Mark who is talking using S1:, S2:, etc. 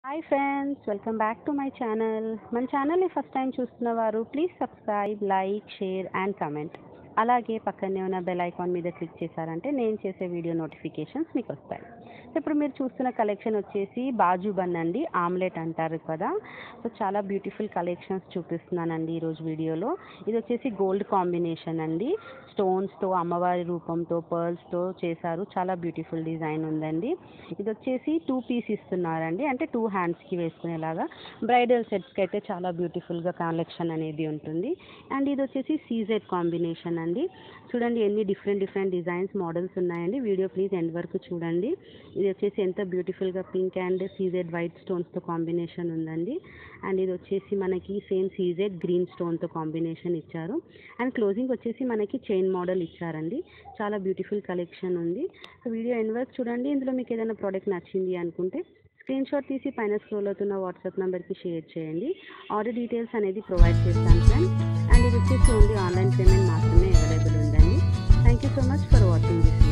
S1: hi friends welcome back to my channel మన ఛానల్ని first time చూస్తున్న వారు please subscribe like share and comment అలాగే పక్కనే ఉన్న బెల్ ఐకాన్ మీద క్లిక్ చేశారంటే నేను చేసే వీడియో నోటిఫికేషన్స్ మీకు వస్తాయి సో ఇప్పుడు మీరు చూస్తున్న కలెక్షన్ వచ్చేసి బాజు బన్ అండి ఆమ్లెట్ అంటారు కదా సో చాలా బ్యూటిఫుల్ కలెక్షన్స్ చూపిస్తున్నానండి ఈరోజు వీడియోలో ఇది వచ్చేసి గోల్డ్ కాంబినేషన్ అండి స్టోన్స్తో అమ్మవారి రూపంతో పర్ల్స్తో చేశారు చాలా బ్యూటిఫుల్ డిజైన్ ఉందండి ఇది వచ్చేసి టూ పీస్ ఇస్తున్నారండి అంటే టూ హ్యాండ్స్కి వేసుకునేలాగా బ్రైడల్ సెట్స్కి అయితే చాలా బ్యూటిఫుల్గా కలెక్షన్ అనేది ఉంటుంది అండ్ ఇది వచ్చేసి సీజెడ్ కాంబినేషన్ అండి చూడండి ఎన్ని డిఫరెంట్ డిఫరెంట్ డిజైన్స్ మోడల్స్ ఉన్నాయండి వీడియో ప్లీజ్ ఎండ్ వరకు చూడండి ఇది వచ్చేసి ఎంత బ్యూటిఫుల్గా పింక్ అండ్ సీజెడ్ వైట్ స్టోన్స్తో కాంబినేషన్ ఉందండి అండ్ ఇది వచ్చేసి మనకి సేమ్ సీజెడ్ గ్రీన్ స్టోన్తో కాంబినేషన్ ఇచ్చారు అండ్ క్లోజింగ్ వచ్చేసి మనకి చైన్ మోడల్ ఇచ్చారండి చాలా బ్యూటిఫుల్ కలెక్షన్ ఉంది సో వీడియో ఎండ్ వరకు చూడండి ఇందులో మీకు ఏదైనా ప్రోడక్ట్ నచ్చింది అనుకుంటే స్క్రీన్ షాట్ తీసి పైన స్క్రోల్ అవుతున్న వాట్సాప్ నెంబర్కి షేర్ చేయండి ఆర్డర్ డీటెయిల్స్ అనేది ప్రొవైడ్ చేస్తాను ఫ్రెండ్స్ అండ్ ఇది వచ్చేసి ఓన్లీ ఆన్లైన్ పేమెంట్ మాత్రమే అవైలబుల్ ఉందండి thank you so much for watching this